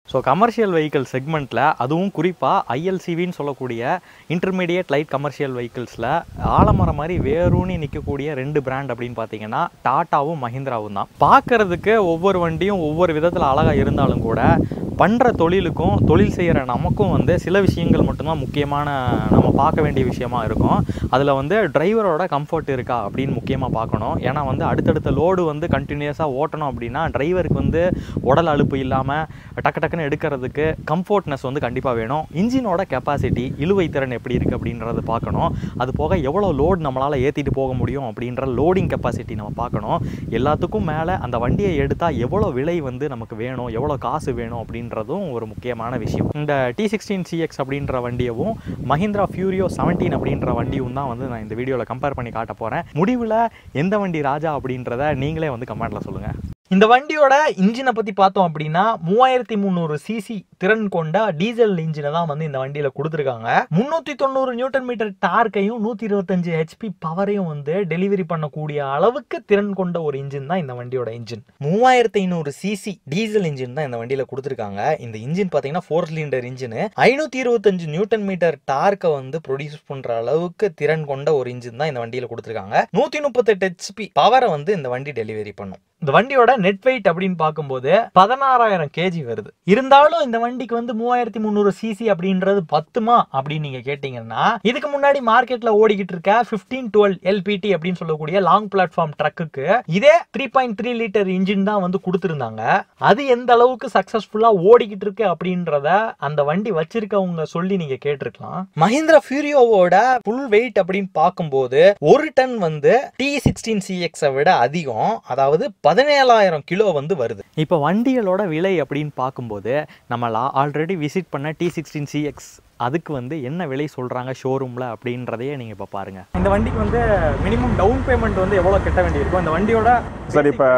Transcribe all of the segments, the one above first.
so commercial vehicle செக்மெண்ட்டில் அதுவும் குறிப்பாக ஐஎல்சிவின்னு சொல்லக்கூடிய இன்டர்மீடியட் லைட் கமர்ஷியல் வெஹிக்கிள்ஸில் ஆலமரம் மாதிரி வேரூனி நிற்கக்கூடிய ரெண்டு பிராண்ட் அப்படின்னு பார்த்தீங்கன்னா டாட்டாவும் மஹிந்திராவும் தான் பார்க்கறதுக்கு ஒவ்வொரு வண்டியும் ஒவ்வொரு விதத்தில் அழகாக இருந்தாலும் கூட பண்ணுற தொழிலுக்கும் தொழில் செய்கிற நமக்கும் வந்து சில விஷயங்கள் மட்டும்தான் முக்கியமான நம்ம பார்க்க வேண்டிய விஷயமா இருக்கும் அதில் வந்து டிரைவரோட கம்ஃபர்ட் இருக்கா அப்படின்னு முக்கியமாக பார்க்கணும் ஏன்னா வந்து அடுத்தடுத்த லோடு வந்து கண்டினியூஸாக ஓட்டணும் அப்படின்னா டிரைவருக்கு வந்து உடல் அலுப்பு இல்லாமல் டக்கு டக்குன்னு எடுக்கிறதுக்கு கம்ஃபர்ட்னஸ் வந்து கண்டிப்பாக வேணும் இன்ஜினோட கெப்பாசிட்டி இழுவை திறன் எப்படி இருக்குது அப்படின்றத பார்க்கணும் அது போக எவ்வளோ லோட் நம்மளால் ஏற்றிட்டு போக முடியும் அப்படின்ற லோடிங் கெப்பாசிட்டி நம்ம பார்க்கணும் எல்லாத்துக்கும் மேலே அந்த வண்டியை எடுத்தால் எவ்வளோ விலை வந்து நமக்கு வேணும் எவ்வளோ காசு வேணும் அப்படின்றதும் ஒரு முக்கியமான விஷயம் இந்த டி சிக்ஸ்டீன் சிஎக்ஸ் அப்படின்ற வண்டியவும் மஹிந்திரா ஃபியூரியோ செவன்டீன் அப்படின்ற வண்டியும் தான் வந்து நான் இந்த வீடியோவில் கம்பேர் பண்ணி காட்ட போகிறேன் முடிவில் எந்த வண்டி ராஜா அப்படின்றத நீங்களே வந்து கமெண்ட்டில் சொல்லுங்கள் இந்த வண்டியோட இன்ஜினை பற்றி பார்த்தோம் அப்படின்னா மூவாயிரத்தி முந்நூறு சிசி திறன் கொண்ட டீசல் இன்ஜினை தான் வந்து இந்த வண்டியில் கொடுத்துருக்காங்க முந்நூற்றி தொண்ணூறு நியூட்டன் மீட்டர் டார்க்கையும் நூற்றி இருபத்தஞ்சு ஹெச்பி பவரையும் வந்து டெலிவரி பண்ணக்கூடிய அளவுக்கு திறன் கொண்ட ஒரு இன்ஜின் தான் இந்த வண்டியோட இன்ஜின் மூவாயிரத்தி ஐநூறு சிசி டீசல் இன்ஜின் தான் இந்த வண்டியில் கொடுத்துருக்காங்க இந்த இன்ஜின் பார்த்தீங்கன்னா ஃபோர் சிலிண்டர் இன்ஜின் ஐநூற்றி இருபத்தஞ்சு நியூட்டன் மீட்டர் டார்க்கை வந்து ப்ரொடியூஸ் பண்ணுற அளவுக்கு திறன் கொண்ட ஒரு இன்ஜின் தான் இந்த வண்டியில் கொடுத்துருக்காங்க நூற்றி முப்பத்தெட்டு ஹெச்பி பவரை வந்து இந்த வண்டி டெலிவரி பண்ணும் இந்த வண்டியோட நெட் வெயிட் அப்படின்னு பார்க்கும்போது பதினாறாயிரம் கேஜி வருது இருந்தாலும் இந்த வண்டிக்கு வந்து மூவாயிரத்தி முந்நூறு சிசி அப்படின்றது பத்துமா அப்படின்னு நீங்க கேட்டீங்கன்னா இதுக்கு முன்னாடி மார்க்கெட்ல ஓடிக்கிட்டு இருக்க பிப்டீன் டுவெல் எல்பிடி அப்படின்னு சொல்லக்கூடிய லாங் பிளாட்ஃபார்ம் ட்ரக்குக்கு இதே three point three litre engine தான் வந்து கொடுத்துருந்தாங்க அது எந்த அளவுக்கு சக்சஸ்ஃபுல்லா ஓடிக்கிட்டு இருக்கு அப்படின்றத அந்த வண்டி வச்சிருக்கவங்க சொல்லி நீங்க கேட்டிருக்கலாம் மஹிந்திரா ஃபியூரியோவோட ஃபுல் வெயிட் அப்படின்னு பார்க்கும்போது ஒரு டன் வந்து டி சிக்ஸ்டீன் சிஎக்ஸை விட அதிகம் அதாவது பதினேழாயிரம் கிலோ வந்து வருது இப்போ வண்டிகளோட விலை அப்படின்னு பார்க்கும்போது நம்ம ஆல்ரெடி விசிட் பண்ண டி சிக்ஸ்டீன் சிஎக்ஸ் அதுக்கு வந்து என்ன விலை சொல்கிறாங்க ஷோரூமில் அப்படின்றதையே நீங்கள் இப்போ பாருங்கள் இந்த வண்டிக்கு வந்து மினிமம் டவுன் பேமெண்ட் வந்து எவ்வளோ கட்ட வேண்டியிருக்கும் இந்த வண்டியோட சார் இப்போ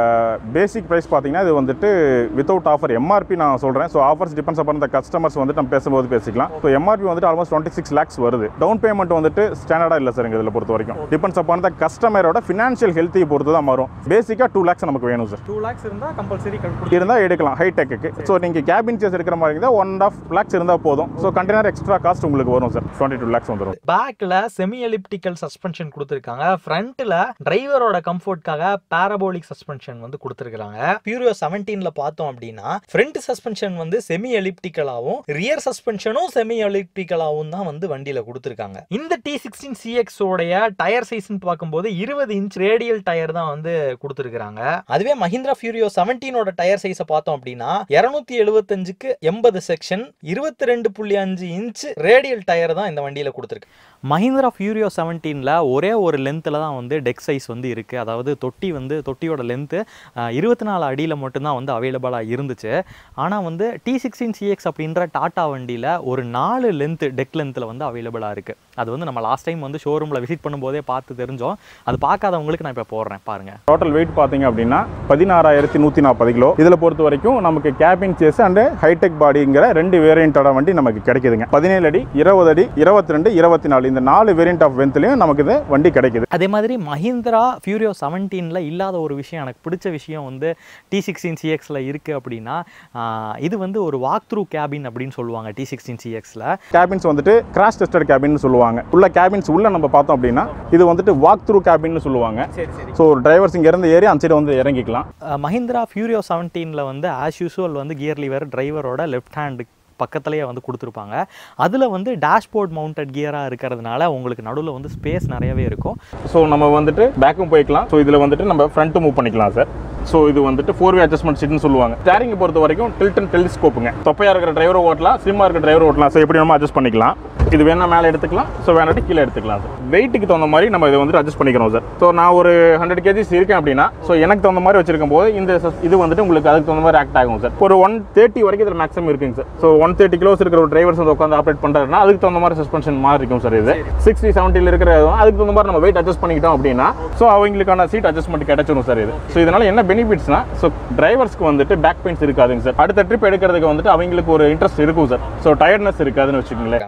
பேசிக் ப்ரைஸ் பார்த்தீங்கன்னா இது வந்துட்டு வித்தவுட் ஆஃபர் எம்ஆர்பி நான் சொல்கிறேன் ஸோ ஆஃபர்ஸ் டிபெண்ட்ஸ் அப்பான் இந்த கஸ்டமர்ஸ் வந்துட்டு நம்ம பேசும்போது பேசிக்கலாம் ஸோ எம்ஆர்பி வந்துட்டு ஆல்மோஸ்ட் டுவெண்ட்டி சிக்ஸ் லேக்ஸ் வருது டவுன் பேமெண்ட் வந்துட்டு ஸ்டாண்டர்டாக இல்லை சார் இதில் பொறுத்த வரைக்கும் டிபெண்ட்ஸ் அப்பான் த கஸ்டமரோட ஃபினான்ஷியல் ஹெல்த்தையை பொறுத்து தான் மாறும் பேசிக்காக டூ லேக்ஸ் நமக்கு வேணும் சார் டூ லேக்ஸ் இருந்தால் கம்பல்சரி இருந்தால் எடுக்கலாம் ஹைடெக்கு ஸோ நீங்கள் கேபின் சேஸ் எடுக்கிற மாதிரி இருந்தால் ஒன் ஆஃப் லேக்ஸ் இருந்தால் போதும் ஸோ கண்டெய்னர் எக்ஸ்ட்ரா காஸ்ட் உங்களுக்கு வரும் சார் டுவெண்ட்டி டூ லேக்ஸ் வந்துடும் பேக்ல செமி எலிப்டிக்கல் சஸ்பென்ஷன் கொடுத்துருக்காங்க ஃப்ரண்ட்ல டிரைவரோட கம்ஃபர்ட்காக பாரபோலிக் சஸ்பென்ஷன் வந்து கொடுத்துருக்காங்க பியூரியோ செவன்டீன்ல பார்த்தோம் அப்படின்னா ஃப்ரண்ட் சஸ்பென்ஷன் வந்து செமி எலிப்டிக்கலாவும் ரியர் சஸ்பென்ஷனும் செமி எலிப்டிக்கலாவும் தான் வந்து வண்டியில கொடுத்துருக்காங்க இந்த டி சிக்ஸ்டீன் சிஎக்ஸ் உடைய டயர் சைஸ்னு பார்க்கும்போது இருபது இன்ச் ரேடியல் டயர் தான் வந்து கொடுத்துருக்காங்க அதுவே மஹிந்திரா ஃபியூரியோ செவன்டீனோட டயர் சைஸை பார்த்தோம் அப்படின்னா இருநூத்தி எழுபத்தஞ்சுக்கு எண்பது செக்ஷன் இருபத்தி ரெண்டு புள்ளி அஞ்சு இன்ச் ரேடியல் டயர் தான் இந்த வண்டியில கொடுத்துருக்கு மஹிந்திரா ஃபியூரியோ செவன்டீனில் ஒரே ஒரு லென்த்தில் தான் வந்து டெக் சைஸ் வந்து இருக்குது அதாவது தொட்டி வந்து தொட்டியோட லென்த்து இருபத்தி நாலு அடியில் மட்டும்தான் வந்து அவைலபிளாக இருந்துச்சு ஆனால் வந்து டி சிக்ஸ்டீன் சிஎக்ஸ் அப்படின்ற டாட்டா வண்டியில் ஒரு நாலு லென்த்து டெக் லென்த்தில் வந்து அவைலபிளாக இருக்குது அது வந்து நம்ம லாஸ்ட் டைம் வந்து ஷோரூமில் விசிட் பண்ணும்போதே பார்த்து தெரிஞ்சோம் அது பார்க்காதவங்களுக்கு நான் இப்போ போடுறேன் பாருங்கள் டோட்டல் வெயிட் பார்த்தீங்க அப்படின்னா பதினாறாயிரத்தி நூற்றி நாற்பது கிலோ இதில் பொறுத்த வரைக்கும் நமக்கு கேபின் சேஸ் அண்ட் ஹைடெக் பாடிங்கிற ரெண்டு வேரியண்டோட வண்டி நமக்கு கிடைக்குதுங்க பதினேழு அடி இருபது அடி இருபத்தி ரெண்டு இருபத்தி நாலு இந்த நாலு வேரியண்ட் ஆஃப் வென்த்லையும் நமக்கு இது வண்டி கிடைக்குது அதே மாதிரி மஹிந்திரா ஃபியூரியோ செவன்டீனில் இல்லாத ஒரு விஷயம் எனக்கு பிடிச்ச விஷயம் வந்து டி சிக்ஸ்டீன் சிஎக்ஸில் இருக்குது அப்படின்னா ஆஹ், இது வந்து ஒரு வாக் த்ரூ கேபின் அப்படின்னு சொல்லுவாங்க டி சிக்ஸ்டீன் சிஎக்ஸில் கேபின்ஸ் வந்துட்டு கிராஷ் டெஸ்டட் கேபின்னு சொல்லுவாங்க உள்ள கேபின்ஸ் உள்ள நம்ம பார்த்தோம் அப்படின்னா இது வந்துட்டு வாக் த்ரூ கேபின்னு சொல்லுவாங்க சரி சரி ஸோ டிரைவர்ஸ் இங்கேருந்து ஏறி அந்த சைடு வந்து இறங்கிக்கலாம் மஹிந்திரா ஃபியூரியோ செவன்டீனில் வந்து ஆஸ் யூஸ்வல் வந்து கியர் லிவர் டிரைவரோட லெஃப்ட் ஹேண்டு பக்கத்துலேயே வந்து கொடுத்துருப்பாங்க அதில் வந்து டேஷ்போர்ட் மவுண்டட் கியராக இருக்கிறதுனால உங்களுக்கு நடுவில் வந்து ஸ்பேஸ் நிறையவே இருக்கும் ஸோ நம்ம வந்துட்டு பேக்கும் போய்க்கலாம் ஸோ இதில் வந்துட்டு நம்ம ஃப்ரண்ட்டு மூவ் பண்ணிக்கலாம் சார் ஸோ இது வந்துட்டு ஃபோர் வே அட்ஜஸ்ட்மெண்ட் சீட்னு சொல்லுவாங்க ஸ்டேரிங் பொறுத்த வரைக்கும் டில்ட் அண்ட் டெலிஸ்கோப்புங்க தொப்பையாக இருக்கிற டிரைவர் ஓட்டலாம் ஸ்லிம்மாக இருக்கிற டிரைவர் ஓட்டலாம் ஸோ எப்படி வேணுமோ அட்ஜஸ்ட் பண்ணிக்கலாம் இது வேணா மேலே எடுத்துக்கலாம் ஸோ வேணாட்டி கீழே எடுத்துக்கலாம் சார் வெயிட்டுக்கு தகுந்த மாதிரி நம்ம இதை வந்துட்டு அட்ஜஸ்ட் பண்ணிக்கிறோம் சார் ஸோ நான் ஒரு ஹண்ட்ரட் கேஜிஸ் இருக்கேன் அப்படின்னா ஸோ எனக்கு தகுந்த மாதிரி வச்சிருக்கும் போது இந்த sus- இது வந்துட்டு உங்களுக்கு அதுக்கு தகுந்த மாதிரி ஆக்ட் ஆகும் சார் ஒரு ஒன் தேர்ட்டி வரைக்கும் இதில் மேக்ஸிமம் இருக்குங்க sir so one thirty kilos இருக்கிற ஒரு டிரைவர்ஸ் வந்து உட்காந்து ஆப்ரேட் பண்ணுறாருன்னா அதுக்கு தகுந்த மாதிரி சஸ்பென்ஷன் மாதிரி இருக்கும் சார் இது சிக்ஸ்டி செவன்ட்டியில் இருக்கிற அதுக்கு தகுந்த மாதிரி நம்ம வெயிட் அட்ஜஸ்ட் பண்ணிக்கிட்டோம் அப்படின்னா ஸோ அவங்களுக்கான சீட் அட்ஜஸ்ட்மெண்ட் கிடைச்சிரும் சார் இது ஸோ இதனால என்ன பெனிஃபிட்ஸ்னா ஸோ டிரைவர்ஸ்க்கு வந்துட்டு பேக் பெயின்ஸ் இருக்காதுங்க சார் அடுத்த ட்ரிப் எடுக்கிறதுக்கு வந்துட்டு அவங்களுக்கு ஒரு இன்ட்ரெஸ்ட் இருக்கும் சார் ஸோ டயர்ட்னஸ் இருக்காதுன்னு வச்சுக்கோங்களேன் இந்த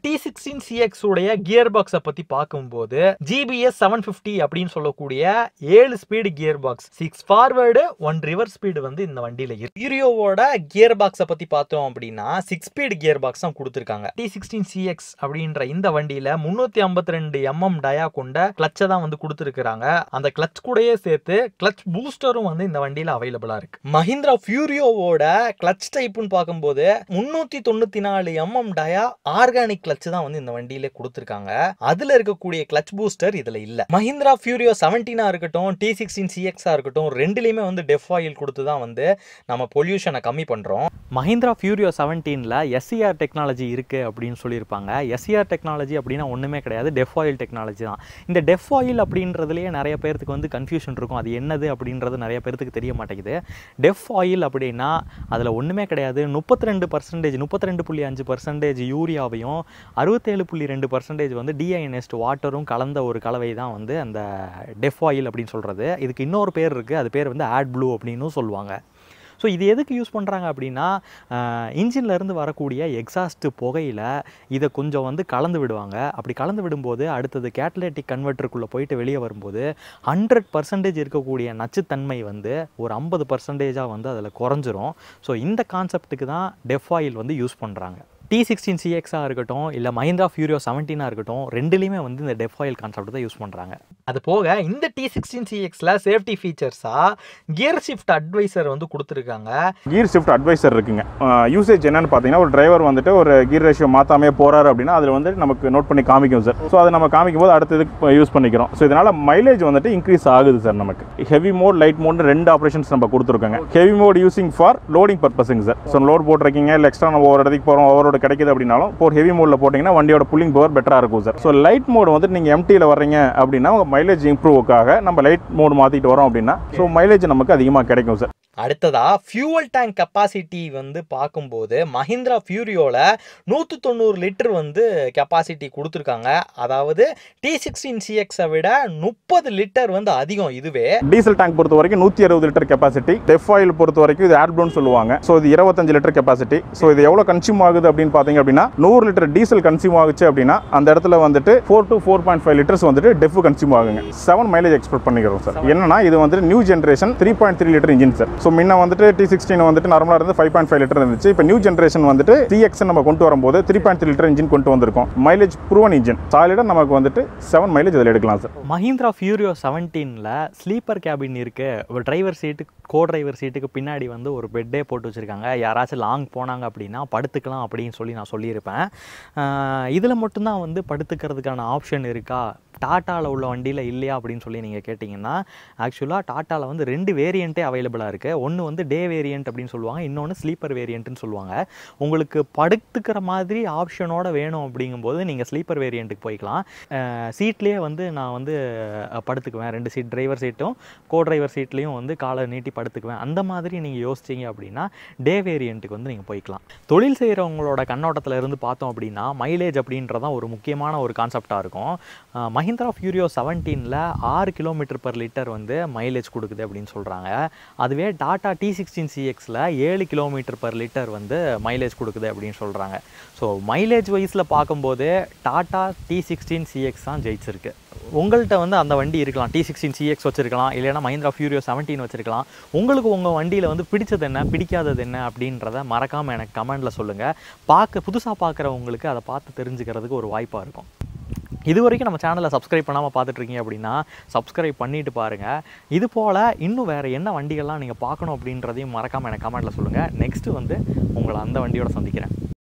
டி சிக்ஸ்டீன் சிஎக்ஸ் உடைய கியர் பாக்ஸை பத்தி பார்க்கும்போது ஜிபிஎஸ் செவன் பிப்டி அப்படின்னு சொல்லக்கூடிய ஏழு speed gear box six forward one reverse speed வந்து இந்த வண்டியில இருக்கு ஹீரோவோட கியர் பாக்ஸை பத்தி பார்த்தோம் அப்படின்னா சிக்ஸ் ஸ்பீடு கியர் பாக்ஸ் தான் கொடுத்துருக்காங்க டி சிக்ஸ்டீன் சிஎக்ஸ் அப்படின்ற இந்த வண்டியில முன்னூத்தி ஐம்பத்தி ரெண்டு எம்எம் டயா கொண்ட கிளச்சை தான் வந்து கொடுத்துருக்காங்க அந்த கிளச் கூடயே சேர்த்து கிளச் பூஸ்டரும் வந்து இந்த வண்டியில அவைலபிளா இருக்கு மஹிந்திரா ஃபியூரியோவோட கிளச் டைப்னு பார்க்கும்போது முன்னூத்தி தொண்ணூத்தி நாலு எம்எம் டயா ஆர்கானிக் கிளச் தான் வந்து இந்த வண்டியில கொடுத்துருக்காங்க அதுல இருக்கக்கூடிய கிளச் பூஸ்டர் இதுல இல்ல மஹிந்திரா ஃபியூரியோ செவன்டீனா இருக்கட்டும் டி சிக்ஸ்டீன் சிஎக்ஸா இருக்கட்டும் ரெண்டுலயுமே வந்து டெஃப் ஆயில் கொடுத்து தான் வந்து நம்ம பொல்யூஷனை கம்மி பண்றோம் மஹிந்திரா ஃபியூரியோ செவன்டீனில் எஸ்சிஆர் டெக்னாலஜி இருக்குது அப்படின்னு சொல்லியிருப்பாங்க எஸ்சிஆர் டெக்னாலஜி அப்படின்னா ஒன்றுமே கிடையாது டெஃப் ஆயில் டெக்னாலஜி தான் இந்த டெஃப் ஆயில் அப்படின்றதுலேயே நிறைய பேர்த்துக்கு வந்து கன்ஃபியூஷன் இருக்கும் அது என்னது அப்படின்றது நிறைய பேர்த்துக்கு தெரிய மாட்டேங்குது டெஃப் ஆயில் அப்படின்னா அதில் ஒன்றுமே கிடையாது முப்பத்தி ரெண்டு பர்சன்டேஜ் முப்பத்தி ரெண்டு புள்ளி அஞ்சு பர்சன்டேஜ் யூரியாவையும் அறுபத்தேழு புள்ளி ரெண்டு பர்சன்டேஜ் வந்து டிஐஎன்எஸ்ட் வாட்டரும் கலந்த ஒரு கலவை தான் வந்து அந்த டெஃப் ஆயில் அப்படின்னு சொல்கிறது இதுக்கு இன்னொரு பேர் இருக்குது அது பேர் வந்து ஆட் ப்ளூ அப்படின்னும் சொல்லுவாங்க ஸோ இது எதுக்கு யூஸ் பண்ணுறாங்க அப்படின்னா இன்ஜின்ல இருந்து வரக்கூடிய எக்ஸாஸ்ட் புகையில் இதை கொஞ்சம் வந்து கலந்து விடுவாங்க அப்படி கலந்து விடும்போது அடுத்தது கேட்டலேட்டிக் கன்வெர்ட்டருக்குள்ளே போயிட்டு வெளியே வரும்போது ஹண்ட்ரட் பர்சன்டேஜ் இருக்கக்கூடிய நச்சுத்தன்மை வந்து ஒரு ஐம்பது பர்சன்டேஜாக வந்து அதில் குறைஞ்சிரும் ஸோ இந்த கான்செப்ட்டுக்கு தான் டெஃப் ஆயில் வந்து யூஸ் பண்ணுறாங்க டி சிக்ஸ்டீன் சிஎக்ஸாக இருக்கட்டும் இல்லை மஹிந்திரா ஃபியூரியோ செவன்டீனாக இருக்கட்டும் ரெண்டுலேயுமே வந்து இந்த டெஃப் ஆயில் கான்செப்ட் தான் யூஸ் பண்ணுறாங்க அது போக இந்த டி சிக்ஸ்டீன் சிஎக்ஸில் சேஃப்டி ஃபீச்சர்ஸாக கியர் ஷிஃப்ட் அட்வைசர் வந்து கொடுத்துருக்காங்க கீர் ஷிஃப்ட் அட்வைசர் இருக்குங்க யூசேஜ் என்னன்னு பார்த்தீங்கன்னா ஒரு டிரைவர் வந்துட்டு ஒரு கீர் ரேஷியோ மாற்றாமே போறாரு அப்படின்னா அதில் வந்து நமக்கு நோட் பண்ணி காமிக்கும் சார் ஸோ அதை நம்ம காமிக்கும் போது அடுத்த இதுக்கு யூஸ் பண்ணிக்கிறோம் ஸோ இதனால் மைலேஜ் வந்துட்டு இன்க்ரீஸ் ஆகுது சார் நமக்கு ஹெவி மோட் லைட் மோட் ரெண்டு ஆப்ரேஷன்ஸ் நம்ம கொடுத்துருக்கோங்க heavy mode using for loading பர்பஸுங்க சார் ஸோ லோட் போட்டிருக்கீங்க இல்லை எக்ஸ்ட்ரா நம்ம ஒரு இடத்துக்கு போகிறோம் ஓவரோட கிடைக்குது அப்படின்னாலும் இப்போ ஒரு ஹெவி மோடில் போட்டிங்கன்னா வண்டியோட புல்லிங் பவர் பெட்டராக இருக்கும் சார் ஸோ லைட் மோட் வந்து நீங்கள் எம்டியில் வர்றீங்க அப்படின்னா உங்கள் மைலேஜ் இம்ப்ரூவுக்காக நம்ம லைட் மோட் மாற்றிட்டு வரோம் அப்படின்னா ஸோ மைலேஜ் நமக்கு அதிகமாக கிடைக்கும் சார் அடுத்ததா ஃபியூவல் டேங்க் கெப்பாசிட்டி வந்து பார்க்கும்போது மஹிந்திரா ஃபியூரியோல நூற்றி தொண்ணூறு லிட்டர் வந்து கெப்பாசிட்டி கொடுத்துருக்காங்க அதாவது டி சிக்ஸ்டீன் சிஎக்ஸை விட முப்பது லிட்டர் வந்து அதிகம் இதுவே டீசல் டேங்க் பொறுத்த வரைக்கும் நூற்றி அறுபது லிட்டர் கெப்பாசிட்டி டெஃப் ஆயில் பொறுத்த வரைக்கும் இது ஆட்ப்ளோன்னு சொல்லுவாங்க ஸோ இது இருபத்தஞ்சு லிட்டர் கெப்பாசிட்டி ஸோ இது எவ்வளோ கன்சியூம் ஆகுது அப்படின்னு பார்த்தீங்க அப்படின்னா நூறு லிட்டர் டீசல் கன்சியூம் ஆகுச்சு அப்படின்னா அந்த இடத்துல வந்துட்டு four to four point five litres வந்துட்டு டெஃப் கன்சியூம் ஆகுங்க செவன் மைலேஜ் எக்ஸ்பெக்ட் பண்ணிக்கிறோம் சார் என்னன்னா இது வந்துட்டு new generation three point three litre engine sir so முன்ன வந்துட்டு டி சிக்ஸ்டீன் வந்துட்டு நார்மலாக இருந்து ஃபைவ் பாயிண்ட் ஃபைவ் லிட்டர் இருந்துச்சு இப்போ நியூ ஜென்ரேஷன் வந்துட்டு சிஎக்ஸ் நம்ம கொண்டு வரும்போது three point three litre engine கொண்டு வந்திருக்கோம் மைலேஜ் ப்ரூவன் இன்ஜின் சாலிடாக நமக்கு வந்துட்டு செவன் மைலேஜ் அதில் எடுக்கலாம் சார் மஹிந்திரா ஃபியூரியோ செவன்டீனில் ஸ்லீப்பர் கேபின் இருக்குது ஒரு டிரைவர் சீட்டு கோ டிரைவர் சீட்டுக்கு பின்னாடி வந்து ஒரு பெட்டே போட்டு வச்சுருக்காங்க யாராச்சும் லாங் போனாங்க அப்படின்னா படுத்துக்கலாம் அப்படின்னு சொல்லி நான் சொல்லியிருப்பேன் இதில் மட்டும்தான் வந்து படுத்துக்கிறதுக்கான ஆப்ஷன் இருக்கா டாட்டாவில் உள்ள வண்டியில் இல்லையா அப்படின்னு சொல்லி நீங்கள் கேட்டிங்கன்னா ஆக்சுவலாக டாட்டாவில் வந்து ரெண்டு வேரியண்ட்டே அவைலபிளாக இருக்குது ஒன்று வந்து டே வேரியண்ட் அப்படின்னு சொல்லுவாங்க இன்னொன்று ஸ்லீப்பர் வேரியண்ட்னு சொல்லுவாங்க உங்களுக்கு படுத்துக்கிற மாதிரி ஆப்ஷனோட வேணும் அப்படிங்கும்போது நீங்கள் ஸ்லீப்பர் வேரியண்ட்டுக்கு போய்க்கலாம் சீட்லேயே வந்து நான் வந்து அஹ், படுத்துக்குவேன் ரெண்டு சீட் டிரைவர் சீட்டும் கோ டிரைவர் சீட்லேயும் வந்து காலை நீட்டி படுத்துக்குவேன் அந்த மாதிரி நீங்கள் யோசிச்சீங்க அப்படின்னா டே வேரியண்ட்டுக்கு வந்து நீங்கள் போய்க்கலாம் தொழில் செய்கிறவங்களோட கண்ணோட்டத்தில் இருந்து பார்த்தோம் அப்படின்னா மைலேஜ் அப்படின்றதான் ஒரு முக்கியமான ஒரு கான்செப்டாக இருக்கும் அஹ், மஹிந்திரா ஃபியூரியோ செவன்டீனில் ஆறு கிலோமீட்டர் பர் லிட்டர் வந்து மைலேஜ் கொடுக்குது அப்படின்னு சொல்கிறாங்க அதுவே டாடா டி சிக்ஸ்டீன் சிஎக்ஸில் ஏழு கிலோமீட்டர் பர் லிட்டர் வந்து மைலேஜ் கொடுக்குது அப்படின்னு சொல்கிறாங்க ஸோ மைலேஜ் வைஸில் பார்க்கும்போது டாடா டி சிக்ஸ்டீன் சிஎக்ஸ் தான் ஜெயிச்சிருக்கு உங்கள்கிட்ட வந்து அந்த வண்டி இருக்கலாம் டி சிக்ஸ்டீன் சிஎக்ஸ் வச்சிருக்கலாம் இல்லைன்னா மஹிந்திரா ஃபியூரியோ செவன்டீன் வச்சிருக்கலாம் உங்களுக்கு உங்கள் வண்டியில் வந்து பிடிச்சது என்ன பிடிக்காதது என்ன அப்படின்றத மறக்காமல் எனக்கு கமெண்டில் சொல்லுங்கள் பார்க்க புதுசாக பார்க்குறவங்களுக்கு அதை பார்த்து தெரிஞ்சுக்கிறதுக்கு ஒரு வாய்ப்பாக இருக்கும் இது வரைக்கும் நம்ம சேனலை சப்ஸ்கிரைப் பண்ணாமல் பார்த்துட்ருக்கீங்க அப்படின்னா சப்ஸ்கிரைப் பண்ணிட்டு பாருங்கள் இது போல் இன்னும் வேறு என்ன வண்டிகள்லாம் நீங்கள் பார்க்கணும் அப்படின்றதையும் மறக்காமல் எனக்கு கமெண்ட்டில் சொல்லுங்கள் நெக்ஸ்ட்டு வந்து உங்களை அந்த வண்டியோட சந்திக்கிறேன்